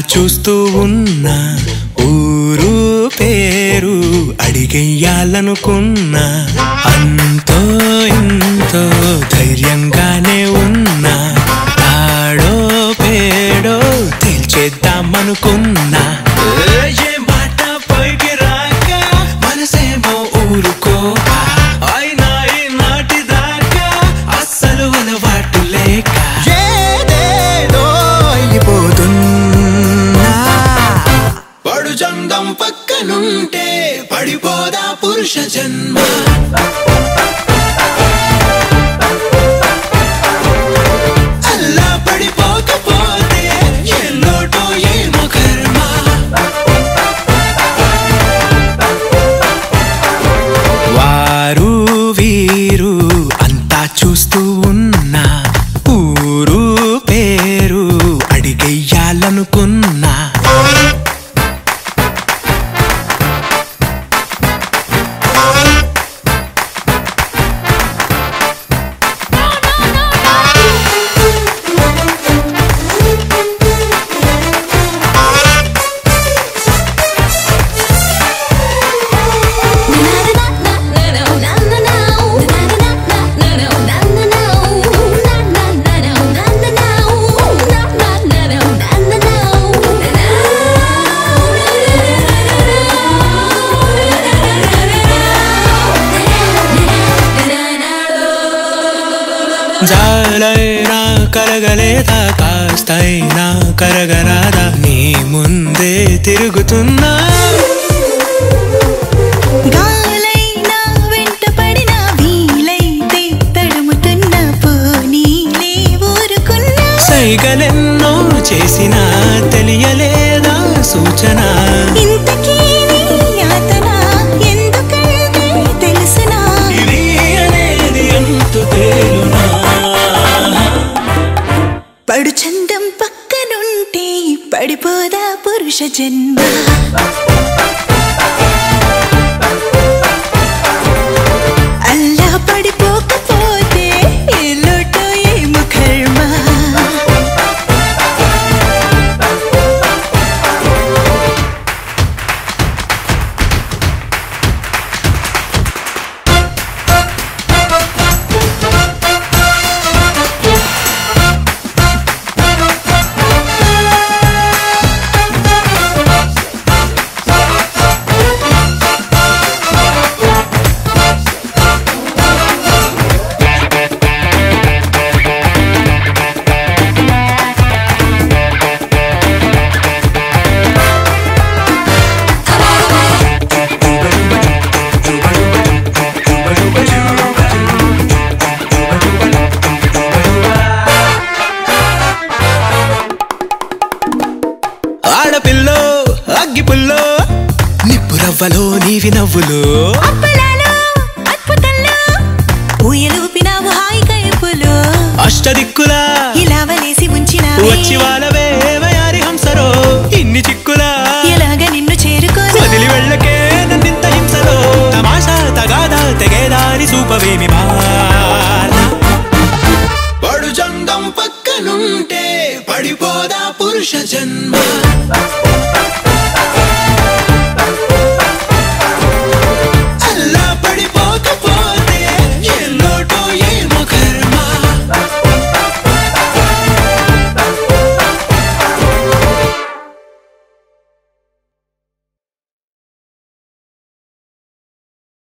చూస్తూ ఉన్నా ఊరు పేరు అడిగెయ్యాలనుకున్నా అంతో ఇంతో ధైర్యంగానే ఉన్నా తాడో పేడో తేల్చేద్దామనుకున్నా ఏ మాట పైకి రాక మనసేమో ఊరుకోక అయినా ఈ నాటి దాకా అస్సలు అలవాటు లేక ఏదేదో అయిపోతున్నా పడు చందం పక్కనుంటే పడిపోదా పురుష జన్మ అల్లా పడిపోకపోతే ఏ లోటో ఏమో కర్మ వారు వీరు అంతా చూస్తూ ఉన్నా ఊరు పేరు అడిగెయ్యాలనుకున్నా జాలైనా కరగలేదా కాస్తైనా కరగరాదా నీ ముందే తిరుగుతున్నా గాలైనా వెంటపడిన వీలైతే తడుముతున్న పోనీలే ఊరుకున్నా సైగలెన్నో చేసినా తెలియలేదా సూచన ఇంతకీ నీ యాతన ఎందుకంటే తెలుసునా ఇది అనేది ఎంత తేలునా పడు చందం పక్కనుంటే పడిపోదా పురుష జన్మ అల్లా పడిపోకపోతే ఏ లోటో ఏమో కర్మ ఆడపిల్లో అగ్గిపుల్లో నిప్పు రవ్వలో నీవి నవ్వులు అప్పలాలో అద్భుతంలో ఊయలూపినావు హాయి కైపులో అష్టదిక్కులా ఇలా వలేసి ఉంచినావే వచ్చి వాళ్ళవే వయారి హంసరో ఇన్ని చిక్కులా ఎలాగ నిన్ను చేరుకోను వదిలి వెళ్ళకే నన్నింత హింసలో తమాషా తగాదా తెగేదారి సూపవేమి బాల పడు చందం పక్కనుంటే పడిపోదా పురుష జన్మ